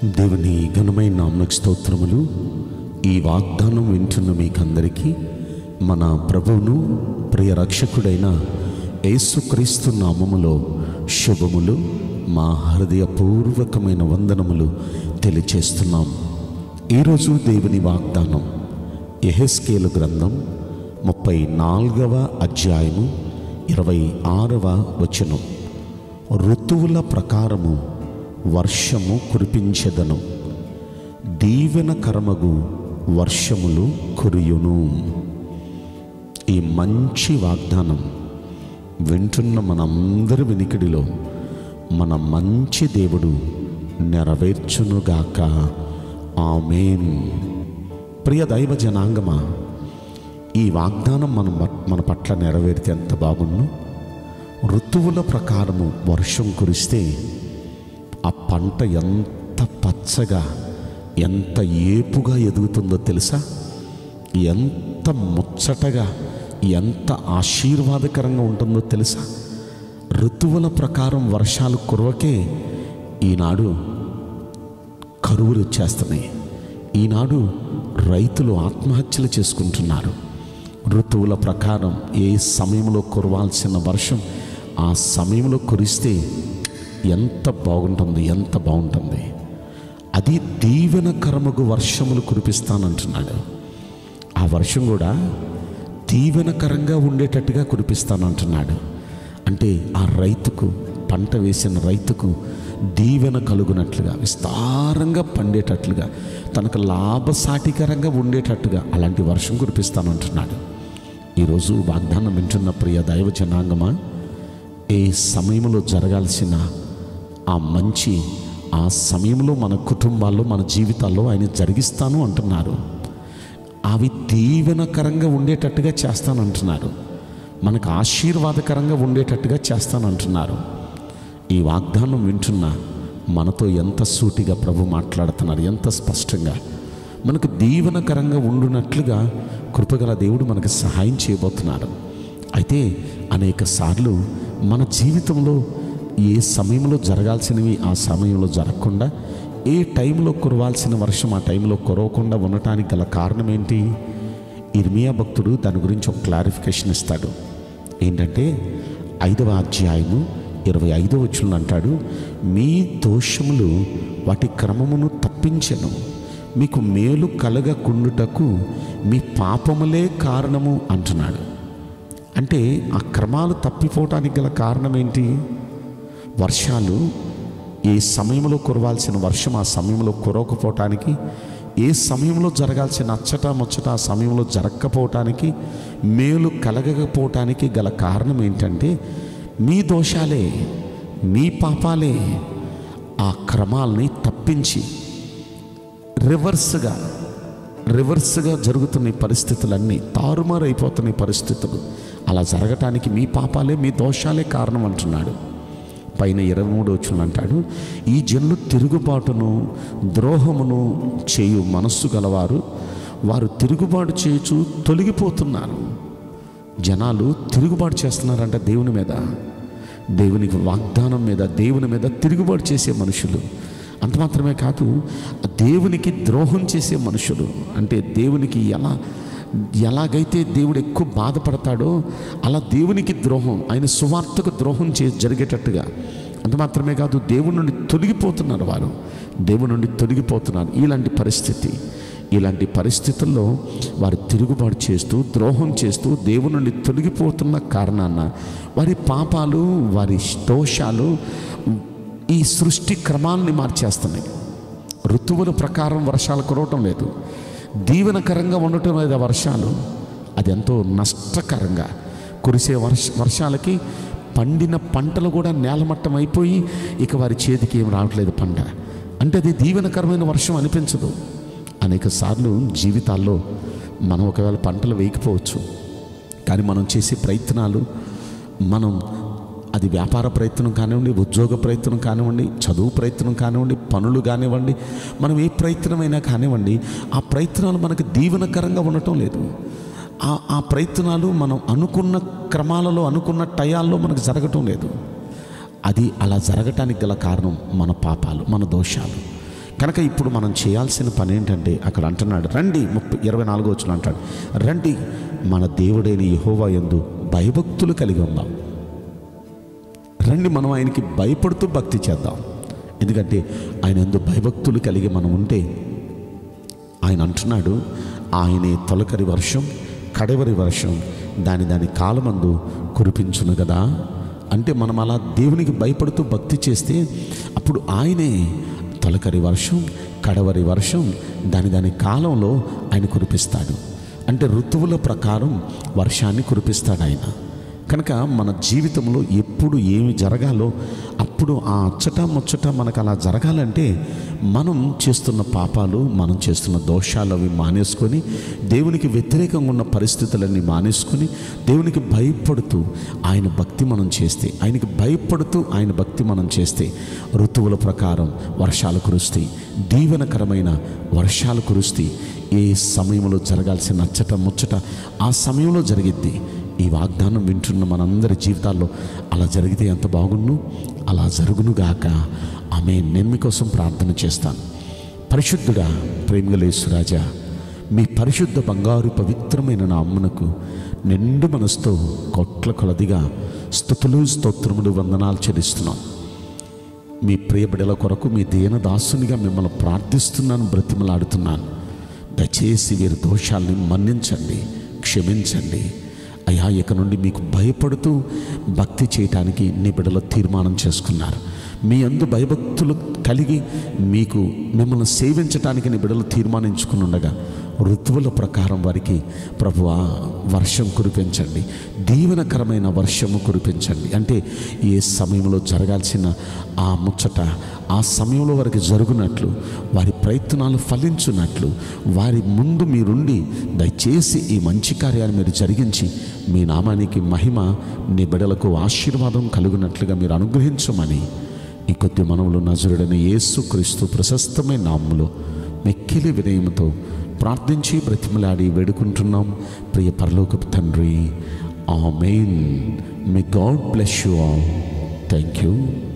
దేవుని ఘనమైన నామకు స్తోత్రములు ఈ వాగ్దానం వింటున్న మీకందరికీ మన ప్రభువును ప్రియ రక్షకుడైన యేసుక్రీస్తు నామములో శుభములు మా హృదయపూర్వకమైన వందనములు తెలియచేస్తున్నాం ఈరోజు దేవుని వాగ్దానం ఎహెస్కేలు గ్రంథం ముప్పై నాలుగవ అధ్యాయము ఇరవై ఆరవ వచనం ఋతువుల ప్రకారము వర్షము కురిపించెదను దీవెన కర్మగు వర్షములు కురియును ఈ మంచి వాగ్దానం వింటున్న మనందరి వినికిడిలో మన మంచి దేవుడు నెరవేర్చునుగాక ఆమెన్ ప్రియ దైవ జనాంగమా ఈ వాగ్దానం మన మన పట్ల నెరవేరితే ఎంత బాగుండు ఋతువుల ప్రకారము వర్షం కురిస్తే ఆ పంట ఎంత పచ్చగా ఎంత ఏపుగా ఎదుగుతుందో తెలుసా ఎంత ముచ్చటగా ఎంత ఆశీర్వాదకరంగా ఉంటుందో తెలుసా ఋతువుల ప్రకారం వర్షాలు కురవకే ఈనాడు కరువులు వచ్చేస్తున్నాయి ఈనాడు రైతులు ఆత్మహత్యలు చేసుకుంటున్నారు ఋతువుల ప్రకారం ఏ సమయంలో కురవాల్సిన వర్షం ఆ సమయంలో కురిస్తే ఎంత బాగుంటుంది ఎంత బాగుంటుంది అది దీవెన కర్మకు వర్షములు కురిపిస్తానంటున్నాడు ఆ వర్షం కూడా దీవెనకరంగా ఉండేటట్టుగా కురిపిస్తానంటున్నాడు అంటే ఆ రైతుకు పంట వేసిన రైతుకు దీవెన కలుగునట్లుగా విస్తారంగా పండేటట్లుగా తనకు లాభసాటికరంగా ఉండేటట్టుగా అలాంటి వర్షం కురిపిస్తానంటున్నాడు ఈరోజు వాగ్దానం వింటున్న ప్రియ దైవ జనాంగమా ఏ సమయంలో జరగాల్సిన ఆ మంచి ఆ సమయంలో మన కుటుంబాల్లో మన జీవితాల్లో ఆయన జరిగిస్తాను అంటున్నారు అవి దీవెనకరంగా ఉండేటట్టుగా చేస్తానంటున్నారు మనకు ఆశీర్వాదకరంగా ఉండేటట్టుగా చేస్తానంటున్నారు ఈ వాగ్దానం వింటున్న మనతో ఎంత సూటిగా ప్రభు మాట్లాడుతున్నారు ఎంత స్పష్టంగా మనకు దీవెనకరంగా ఉండునట్లుగా కృపగల దేవుడు మనకు సహాయం చేయబోతున్నారు అయితే అనేక సార్లు మన జీవితంలో ఏ సమయంలో జరగాల్సినవి ఆ సమయంలో జరగకుండా ఏ టైంలో కురవాల్సిన వర్షం ఆ టైంలో కురవకుండా ఉండటానికి గల కారణం ఏంటి ఇర్మియా భక్తుడు దాని గురించి ఒక క్లారిఫికేషన్ ఇస్తాడు ఏంటంటే ఐదవ అధ్యాయము ఇరవై ఐదవ వచ్చులను అంటాడు మీ దోషములు వాటి క్రమమును తప్పించెను మీకు మేలు కలగకుండుటకు మీ పాపములే కారణము అంటున్నాడు అంటే ఆ క్రమాలు తప్పిపోవటానికి గల కారణం ఏంటి వర్షాలు ఏ సమయంలో కురవాల్సిన వర్షం ఆ సమయంలో కురవకపోవటానికి ఏ సమయంలో జరగాల్సిన అచ్చట ముచ్చట ఆ సమయంలో జరగకపోవటానికి మేలు కలగకపోవటానికి గల కారణం ఏంటంటే మీ దోషాలే మీ పాపాలే ఆ క్రమాల్ని తప్పించి రివర్స్గా రివర్స్గా జరుగుతున్న ఈ పరిస్థితులన్నీ తారుమారైపోతున్న ఈ పరిస్థితులు అలా జరగటానికి మీ పాపాలే మీ దోషాలే కారణం అంటున్నాడు పైన ఇరవై మూడు వచ్చిన అంటాడు ఈ జనులు తిరుగుబాటును ద్రోహమును చేయు మనస్సు గలవారు వారు తిరుగుబాటు చేయుచు తొలగిపోతున్నారు జనాలు తిరుగుబాటు చేస్తున్నారంట దేవుని మీద దేవునికి వాగ్దానం మీద దేవుని మీద తిరుగుబాటు చేసే మనుషులు అంత మాత్రమే కాదు దేవునికి ద్రోహం చేసే మనుషులు అంటే దేవునికి ఎలా ఎలాగైతే దేవుడు ఎక్కువ బాధపడతాడో అలా దేవునికి ద్రోహం ఆయన సువార్తకు ద్రోహం చే జరిగేటట్టుగా అంత మాత్రమే కాదు దేవుడి నుండి తొలగిపోతున్నారు వారు దేవుడి నుండి తొలగిపోతున్నారు ఇలాంటి పరిస్థితి ఇలాంటి పరిస్థితుల్లో వారు తిరుగుబాటు చేస్తూ ద్రోహం చేస్తూ దేవుని నుండి తొలగిపోతున్న కారణాన వారి పాపాలు వారి దోషాలు ఈ సృష్టి క్రమాల్ని మార్చేస్తున్నాయి ఋతువుల ప్రకారం వర్షాలు కురవటం లేదు దీవెనకరంగా ఉండటం లేదు ఆ వర్షాలు అది ఎంతో నష్టకరంగా కురిసే వర్ష వర్షాలకి పండిన పంటలు కూడా నేలమట్టం అయిపోయి ఇక వారి చేతికి ఏం రావట్లేదు పంట అంటే అది దీవెనకరమైన వర్షం అనిపించదు అనేక సార్లు జీవితాల్లో మనం ఒకవేళ పంటలు వేయకపోవచ్చు కానీ మనం చేసే ప్రయత్నాలు మనం అది వ్యాపార ప్రయత్నం కానివ్వండి ఉద్యోగ ప్రయత్నం కానివ్వండి చదువు ప్రయత్నం కానివ్వండి పనులు కానివ్వండి మనం ఏ ప్రయత్నమైనా కానివ్వండి ఆ ప్రయత్నాలు మనకు దీవెనకరంగా ఉండటం లేదు ఆ ఆ ప్రయత్నాలు మనం అనుకున్న క్రమాలలో అనుకున్న టయాల్లో మనకు జరగటం లేదు అది అలా జరగటానికి గల కారణం మన పాపాలు మన దోషాలు కనుక ఇప్పుడు మనం చేయాల్సిన పని ఏంటంటే అక్కడ అంటున్నాడు రండి ముప్పై ఇరవై నాలుగో వచ్చిన అంటాడు రండి మన దేవుడైన యహోవా యందు భయభక్తులు కలిగి ఉందాం రండి మనం ఆయనకి భయపడుతూ భక్తి చేద్దాం ఎందుకంటే ఆయన ఎందు భయభక్తులు కలిగి మనం ఉంటే ఆయన అంటున్నాడు ఆయనే తొలకరి వర్షం కడవరి వర్షం దాని దాని కాలమందు కురిపించును కదా అంటే మనం అలా దేవునికి భయపడుతూ భక్తి చేస్తే అప్పుడు ఆయనే తొలకరి వర్షం కడవరి వర్షం దాని దాని కాలంలో ఆయన కురిపిస్తాడు అంటే ఋతువుల ప్రకారం వర్షాన్ని కురిపిస్తాడు ఆయన కనుక మన జీవితంలో ఎప్పుడు ఏమి జరగాలో అప్పుడు ఆ అచ్చట ముచ్చట మనకు అలా జరగాలంటే మనం చేస్తున్న పాపాలు మనం చేస్తున్న దోషాలు అవి మానేసుకొని దేవునికి వ్యతిరేకంగా ఉన్న పరిస్థితులన్నీ మానేసుకొని దేవునికి భయపడుతూ ఆయన భక్తి మనం చేస్తే ఆయనకి భయపడుతూ ఆయన భక్తి మనం చేస్తే ఋతువుల ప్రకారం వర్షాలు కురుస్తాయి దీవెనకరమైన వర్షాలు కురుస్తాయి ఏ సమయంలో జరగాల్సిన అచ్చట ముచ్చట ఆ సమయంలో జరిగిద్ది ఈ వాగ్దానం వింటున్న మనందరి జీవితాల్లో అలా జరిగితే ఎంత బాగున్ను అలా జరుగునుగాక ఆమె నేను మీకోసం ప్రార్థన చేస్తాను పరిశుద్ధుడా ప్రేమగలేశ్వరాజా మీ పరిశుద్ధ బంగారు పవిత్రమైన నా అమ్మనకు నిండు మనసుతో కొట్ల కొలదిగా స్థుతులు స్తోత్రములు వందనాలు చెల్లిస్తున్నాం మీ ప్రియ బిడల కొరకు మీ దీన దాసునిగా మిమ్మల్ని ప్రార్థిస్తున్నాను బ్రతిమలాడుతున్నాను దయచేసి వీరి దోషాల్ని మన్నించండి క్షమించండి అయ్యా ఇక నుండి మీకు భయపడుతూ భక్తి చేయటానికి నీ బిడల తీర్మానం చేసుకున్నారు మీ అందు భయభక్తులు కలిగి మీకు మిమ్మల్ని సేవించటానికి నీ బిడలు తీర్మానించుకుని ఉండగా ఋతువుల ప్రకారం వారికి ప్రభువా వర్షం కురిపించండి దీవెనకరమైన వర్షము కురిపించండి అంటే ఏ సమయంలో జరగాల్సిన ఆ ముచ్చట ఆ సమయంలో వారికి జరుగునట్లు వారి ప్రయత్నాలు ఫలించున్నట్లు వారి ముందు మీరుండి దయచేసి ఈ మంచి కార్యాన్ని మీరు జరిగించి మీ నామానికి మహిమ నీ బిడలకు ఆశీర్వాదం కలుగునట్లుగా మీరు అనుగ్రహించమని ఈ కొద్ది మనవులు నజరుడైన యేసు క్రీస్తు ప్రశస్తమైన నామములో మెక్కిలి వినయముతో ప్రార్థించి బ్రతిమలాడి వేడుకుంటున్నాం ప్రియ పరలోకపు తండ్రి amen may God bless you all thank you